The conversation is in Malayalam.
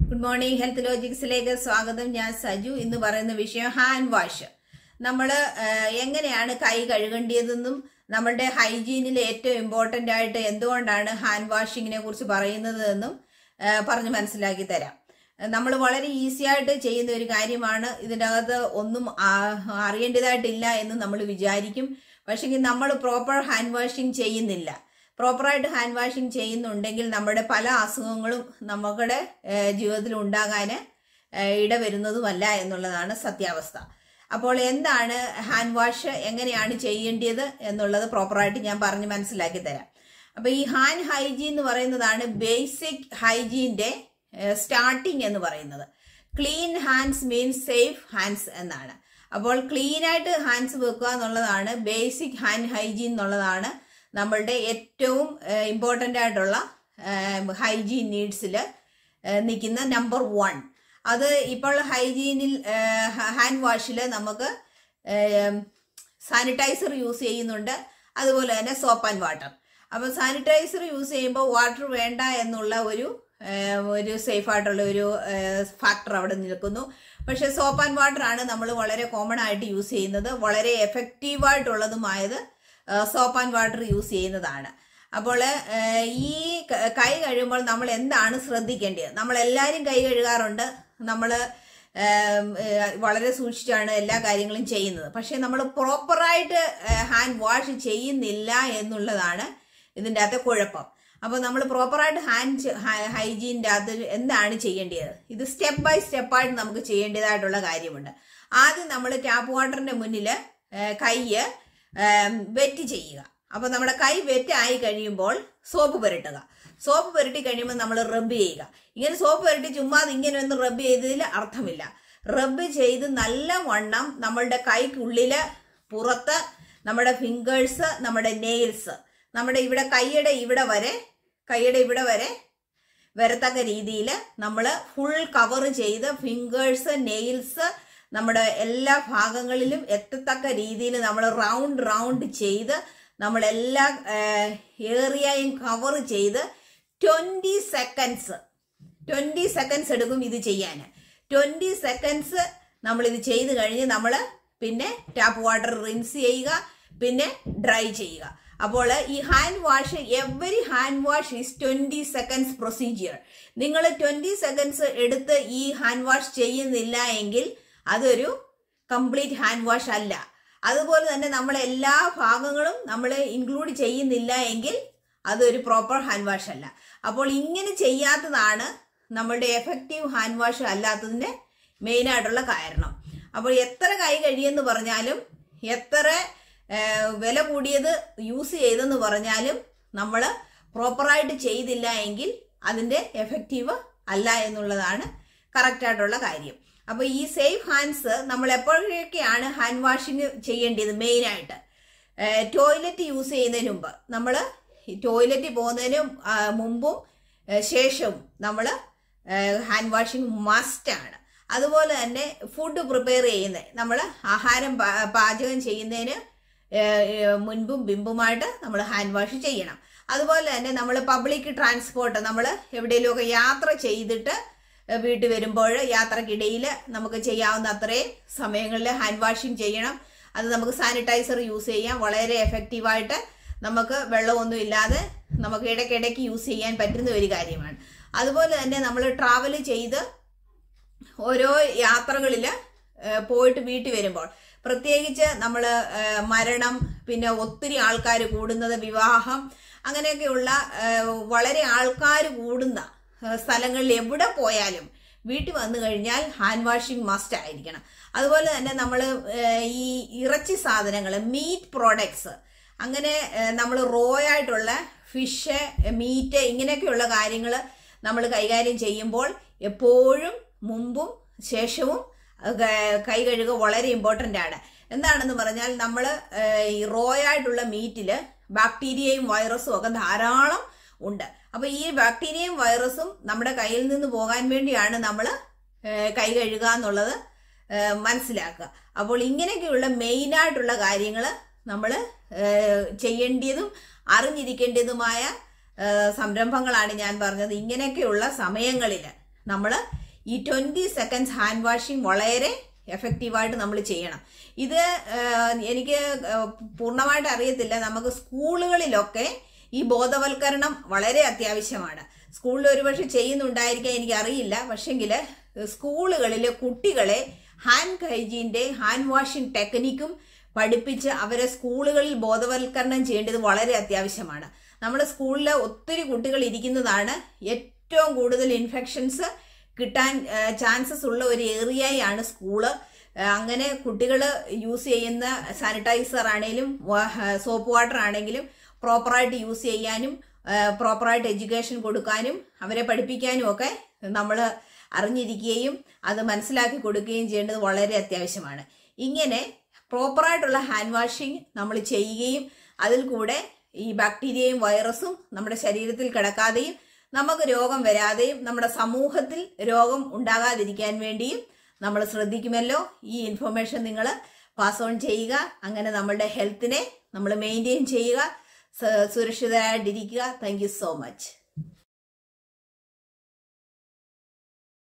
ഗുഡ് മോർണിംഗ് ഹെൽത്ത് ലോജിക്സിലേക്ക് സ്വാഗതം ഞാൻ സജു ഇന്ന് പറയുന്ന വിഷയം ഹാൻഡ് വാഷ് നമ്മൾ എങ്ങനെയാണ് കൈ കഴുകേണ്ടതെന്നും നമ്മുടെ ഹൈജീനിൽ ഏറ്റവും ഇമ്പോർട്ടന്റ് ആയിട്ട് എന്തുകൊണ്ടാണ് ഹാൻഡ് വാഷിങ്ങിനെ കുറിച്ച് പറയുന്നത് എന്നും ആ, പറഞ്ഞ് മനസ്സിലാക്കി തരാം നമ്മൾ വളരെ ഈസി ആയിട്ട് ചെയ്യുന്ന ഒരു കാര്യമാണ് ഇതിൻ്റെ അകത്ത് ഒന്നും ആ- അറിയേണ്ടതായിട്ടില്ല എന്ന് നമ്മൾ വിചാരിക്കും പക്ഷെങ്കിൽ നമ്മൾ പ്രോപ്പർ ഹാൻഡ് വാഷിംഗ് ചെയ്യുന്നില്ല പ്രോപ്പറായിട്ട് ഹാൻഡ് വാഷിംഗ് ചെയ്യുന്നുണ്ടെങ്കിൽ നമ്മുടെ പല അസുഖങ്ങളും നമ്മുടെ ഏഹ്, ജീവിതത്തിൽ ഉണ്ടാകാൻ ഏഹ്, ഇടവരുന്നതുമല്ല എന്നുള്ളതാണ് സത്യാവസ്ഥ അപ്പോൾ എന്താണ് ഹാൻഡ് വാഷ് എങ്ങനെയാണ് ചെയ്യേണ്ടത് എന്നുള്ളത് പ്രോപ്പറായിട്ട് ഞാൻ പറഞ്ഞ് മനസ്സിലാക്കി തരാം അപ്പൊ ഈ ഹാൻഡ് ഹൈജീൻ എന്ന് പറയുന്നതാണ് ബേസിക് ഹൈജീന്റെ സ്റ്റാർട്ടിങ് എന്ന് പറയുന്നത് clean hands means safe hands എന്നാണ് അപ്പോൾ ക്ലീൻ ആയിട്ട് ഹാൻഡ്സ് വെക്കുക എന്നുള്ളതാണ് ബേസിക് ഹാൻഡ് ഹൈജീൻ എന്നുള്ളതാണ് നമ്മളുടെ ഏറ്റവും ഇമ്പോർട്ടൻ്റ് ആയിട്ടുള്ള ഹൈജീൻ നീഡ്സിൽ നിൽക്കുന്ന നമ്പർ വൺ അത് ഇപ്പോൾ ഹൈജീനിൽ ഹാൻഡ് വാഷിൽ നമുക്ക് സാനിറ്റൈസർ യൂസ് ചെയ്യുന്നുണ്ട് അതുപോലെ തന്നെ സോപ്പ് ആൻഡ് വാട്ടർ അപ്പോൾ സാനിറ്റൈസർ യൂസ് ചെയ്യുമ്പോൾ വാട്ടർ വേണ്ട എന്നുള്ള ഒരു ഏഹ്, ഒരു സേഫ് ആയിട്ടുള്ള ഒരു ഫാക്ടർ അവിടെ നിൽക്കുന്നു പക്ഷെ സോപ്പ് ആൻഡ് വാട്ടർ ആണ് നമ്മൾ വളരെ കോമൺ ആയിട്ട് യൂസ് ചെയ്യുന്നത് വളരെ എഫക്റ്റീവായിട്ടുള്ളതുമായത് സോപ്പ് ആൻഡ് വാട്ടർ യൂസ് ചെയ്യുന്നതാണ് അപ്പോൾ ഏഹ്, ഈ ക- കൈ കഴിയുമ്പോൾ നമ്മൾ എന്താണ് ശ്രദ്ധിക്കേണ്ടത് നമ്മൾ എല്ലാവരും കൈ കഴുകാറുണ്ട് നമ്മൾ വളരെ സൂക്ഷിച്ചാണ് എല്ലാ കാര്യങ്ങളും ചെയ്യുന്നത് പക്ഷെ നമ്മൾ പ്രോപ്പറായിട്ട് ഹാൻഡ് വാഷ് ചെയ്യുന്നില്ല എന്നുള്ളതാണ് ഇതിൻ്റെ അകത്തെ കുഴപ്പം അപ്പോൾ നമ്മൾ പ്രോപ്പറായിട്ട് ഹാൻഡ് ഹൈജീൻ്റെ അകത്ത് എന്താണ് ചെയ്യേണ്ടത് ഇത് സ്റ്റെപ്പ് ബൈ സ്റ്റെപ്പായിട്ട് നമുക്ക് ചെയ്യേണ്ടതായിട്ടുള്ള കാര്യമുണ്ട് ആദ്യം നമ്മൾ ടാപ്പ് വാട്ടറിന്റെ മുന്നിൽ കൈ വെറ്റ് ചെയ്യുക അപ്പോൾ നമ്മുടെ കൈ വെറ്റ് ആയി കഴിയുമ്പോൾ സോപ്പ് പുരട്ടുക സോപ്പ് പുരട്ടി കഴിയുമ്പോൾ നമ്മൾ റബ്ബ് ചെയ്യുക ഇങ്ങനെ സോപ്പ് പുരട്ടി ചുമ്മാ ഇങ്ങനെ ഒന്ന് റബ്ബ് ചെയ്തതിൽ അർത്ഥമില്ല റബ്ബ് ചെയ്ത് നല്ല വണ്ണം നമ്മളുടെ കൈക്കുള്ളില് പുറത്ത് നമ്മുടെ ഫിംഗേഴ്സ് നമ്മുടെ നെയിൽസ് നമ്മുടെ ഇവിടെ കൈയുടെ ഇവിടെ വരെ കൈയുടെ ഇവിടെ വരെ വരത്തക്ക രീതിയിൽ നമ്മൾ ഫുൾ കവർ ചെയ്ത് ഫിംഗേഴ്സ് നെയിൽസ് നമ്മുടെ എല്ലാ ഭാഗങ്ങളിലും എത്തത്തക്ക രീതിയിൽ നമ്മൾ റൗണ്ട് റൗണ്ട് ചെയ്ത് നമ്മളെല്ലാ ഏറിയയും കവർ ചെയ്ത് ട്വൻറ്റി സെക്കൻഡ്സ് ട്വൻറ്റി സെക്കൻഡ്സ് എടുക്കും ഇത് ചെയ്യാൻ ട്വൻറ്റി സെക്കൻഡ്സ് നമ്മൾ ഇത് ചെയ്ത് കഴിഞ്ഞ് നമ്മൾ പിന്നെ ടാപ്പ് വാട്ടർ റിൻസ് ചെയ്യുക പിന്നെ ഡ്രൈ ചെയ്യുക അപ്പോൾ ഈ hand wash every hand wash is twenty seconds procedure നിങ്ങൾ ട്വൻറ്റി സെക്കൻഡ്സ് എടുത്ത് ഈ ഹാൻഡ് വാഷ് ചെയ്യുന്നില്ല എങ്കിൽ അതൊരു കംപ്ലീറ്റ് ഹാൻഡ് വാഷ് അല്ല അതുപോലെ തന്നെ നമ്മൾ എല്ലാ ഭാഗങ്ങളും നമ്മൾ ഇൻക്ലൂഡ് ചെയ്യുന്നില്ല എങ്കിൽ അതൊരു പ്രോപ്പർ ഹാൻഡ് വാഷ് അല്ല അപ്പോൾ ഇങ്ങനെ ചെയ്യാത്തതാണ് നമ്മളുടെ എഫക്റ്റീവ് ഹാൻഡ് വാഷ് അല്ലാത്തതിന്റെ മെയിൻ ആയിട്ടുള്ള കാരണം അപ്പോൾ എത്ര കൈ കഴിയെന്ന് പറഞ്ഞാലും എത്ര ഏഹ്, വില കൂടിയത് യൂസ് ചെയ്തെന്ന് പറഞ്ഞാലും നമ്മൾ പ്രോപ്പറായിട്ട് ചെയ്തില്ല എങ്കിൽ അതിന്റെ എഫക്റ്റീവ് അല്ല എന്നുള്ളതാണ് കറക്റ്റ് ആയിട്ടുള്ള കാര്യം അപ്പൊ ഈ സേഫ് ഹാൻഡ്സ് നമ്മൾ എപ്പോഴൊക്കെയാണ് ഹാൻഡ് വാഷിങ് ചെയ്യേണ്ടത് മെയിൻ ആയിട്ട് ടോയ്ലറ്റ് യൂസ് ചെയ്യുന്നതിന് മുമ്പ് നമ്മൾ ടോയ്ലറ്റിൽ പോകുന്നതിന് ആ, മുമ്പും ഏ, ശേഷവും നമ്മൾ ഹാൻഡ് വാഷിങ് മസ്റ്റ് ആണ് അതുപോലെ തന്നെ ഫുഡ് പ്രിപ്പയർ ചെയ്യുന്നത് നമ്മൾ ആഹാരം പാ- പാചകം ചെയ്യുന്നതിന് ഏ, ഏ, മുൻപും ബിമ്പുമായിട്ട് നമ്മൾ ഹാൻഡ് വാഷ് ചെയ്യണം അതുപോലെ തന്നെ നമ്മൾ പബ്ലിക് ട്രാൻസ്പോർട്ട് നമ്മൾ എവിടെയെങ്കിലുമൊക്കെ യാത്ര ചെയ്തിട്ട് ഏ, വീട്ടിൽ വരുമ്പോൾ യാത്രക്കിടയിൽ നമുക്ക് ചെയ്യാവുന്ന അത്രയും സമയങ്ങളിൽ ഹാൻഡ് വാഷിംഗ് ചെയ്യണം അത് നമുക്ക് സാനിറ്റൈസർ യൂസ് ചെയ്യാം വളരെ എഫക്റ്റീവായിട്ട് നമുക്ക് വെള്ളമൊന്നും ഇല്ലാതെ നമുക്ക് ഇടയ്ക്കിടയ്ക്ക് യൂസ് ചെയ്യാൻ പറ്റുന്ന ഒരു കാര്യമാണ് അതുപോലെ തന്നെ നമ്മൾ ട്രാവൽ ചെയ്ത് ഓരോ യാത്രകളിൽ പോയിട്ട് വീട്ടിൽ വരുമ്പോൾ പ്രത്യേകിച്ച് നമ്മൾ മരണം പിന്നെ ഒത്തിരി ആൾക്കാർ കൂടുന്നത് വിവാഹം അങ്ങനെയൊക്കെയുള്ള ഏഹ്, വളരെ ആൾക്കാർ കൂടുന്ന ഏഹ്, സ്ഥലങ്ങളിൽ എവിടെ പോയാലും വീട്ടിൽ വന്നു കഴിഞ്ഞാൽ ഹാൻഡ് വാഷിംഗ് മസ്റ്റ് ആയിരിക്കണം അതുപോലെ തന്നെ നമ്മൾ ഈ ഇറച്ചി സാധനങ്ങൾ മീറ്റ് പ്രോഡക്ട്സ് അങ്ങനെ നമ്മൾ റോ ആയിട്ടുള്ള ഫിഷ് മീറ്റ് ഇങ്ങനെയൊക്കെയുള്ള കാര്യങ്ങൾ നമ്മൾ കൈകാര്യം ചെയ്യുമ്പോൾ എപ്പോഴും മുമ്പും ശേഷവും ക- കൈ കഴുകുക വളരെ ഇമ്പോർട്ടൻ്റ് ആണ് എന്താണെന്ന് പറഞ്ഞാൽ നമ്മൾ ഈ റോ ആയിട്ടുള്ള മീറ്റിൽ ബാക്ടീരിയയും വൈറസും ഒക്കെ ധാരാളം ഉണ്ട് അപ്പൊ ഈ ബാക്ടീരിയയും വൈറസും നമ്മുടെ കയ്യിൽ നിന്ന് പോകാൻ വേണ്ടിയാണ് നമ്മൾ കൈ കഴുകുക എന്നുള്ളത് ഏഹ് മനസ്സിലാക്കുക അപ്പോൾ ഇങ്ങനെയൊക്കെയുള്ള മെയിനായിട്ടുള്ള കാര്യങ്ങൾ നമ്മൾ ചെയ്യേണ്ടതും അറിഞ്ഞിരിക്കേണ്ടതുമായ ഏഹ് സംരംഭങ്ങളാണ് ഞാൻ പറഞ്ഞത് ഇങ്ങനെയൊക്കെയുള്ള സമയങ്ങളിൽ നമ്മൾ ഈ ട്വൻറ്റി സെക്കൻഡ്സ് ഹാൻഡ് വാഷിംഗ് വളരെ എഫക്റ്റീവായിട്ട് നമ്മൾ ചെയ്യണം ഇത് ആ, എനിക്ക് ആ, പൂർണ്ണമായിട്ട് അറിയത്തില്ല നമുക്ക് സ്കൂളുകളിലൊക്കെ ഈ ബോധവൽക്കരണം വളരെ അത്യാവശ്യമാണ് സ്കൂളിൽ ഒരുപക്ഷെ ചെയ്യുന്നുണ്ടായിരിക്കാം എനിക്കറിയില്ല പക്ഷെങ്കിൽ സ്കൂളുകളിൽ കുട്ടികളെ ഹാൻഡ് ഹൈജീൻ്റെ ഹാൻഡ് വാഷിംഗ് ടെക്നിക്കും പഠിപ്പിച്ച് അവരെ സ്കൂളുകളിൽ ബോധവൽക്കരണം ചെയ്യേണ്ടത് വളരെ അത്യാവശ്യമാണ് നമ്മുടെ സ്കൂളിൽ ഒത്തിരി കുട്ടികൾ ഇരിക്കുന്നതാണ് ഏറ്റവും കൂടുതൽ ഇൻഫെക്ഷൻസ് കിട്ടാൻ ചാൻസസ് ഉള്ള ഒരു ഏരിയയാണ് സ്കൂള് ആ, അങ്ങനെ കുട്ടികൾ യൂസ് ചെയ്യുന്ന സാനിറ്റൈസർ ആണെങ്കിലും സോപ്പ് വാട്ടർ ആണെങ്കിലും പ്രോപ്പറായിട്ട് യൂസ് ചെയ്യാനും പ്രോപ്പറായിട്ട് എഡ്യൂക്കേഷൻ കൊടുക്കാനും അവരെ പഠിപ്പിക്കാനും ഒക്കെ നമ്മൾ അറിഞ്ഞിരിക്കുകയും അത് മനസ്സിലാക്കി കൊടുക്കുകയും ചെയ്യേണ്ടത് വളരെ അത്യാവശ്യമാണ് ഇങ്ങനെ പ്രോപ്പറായിട്ടുള്ള ഹാൻഡ് വാഷിംഗ് നമ്മൾ ചെയ്യുകയും അതിൽ കൂടെ ഈ ബാക്ടീരിയയും വൈറസും നമ്മുടെ ശരീരത്തിൽ കിടക്കാതെയും നമുക്ക് രോഗം വരാതെയും നമ്മുടെ സമൂഹത്തിൽ രോഗം ഉണ്ടാകാതിരിക്കാൻ വേണ്ടിയും നമ്മൾ ശ്രദ്ധിക്കുമല്ലോ ഈ ഇൻഫർമേഷൻ നിങ്ങൾ പാസ് ഓൺ ചെയ്യുക അങ്ങനെ നമ്മളുടെ ഹെൽത്തിനെ നമ്മൾ മെയിൻറ്റെയിൻ ചെയ്യുക സ- സുരക്ഷിതരായിട്ടിരിക്കുക താങ്ക് യു സോ മച്ച്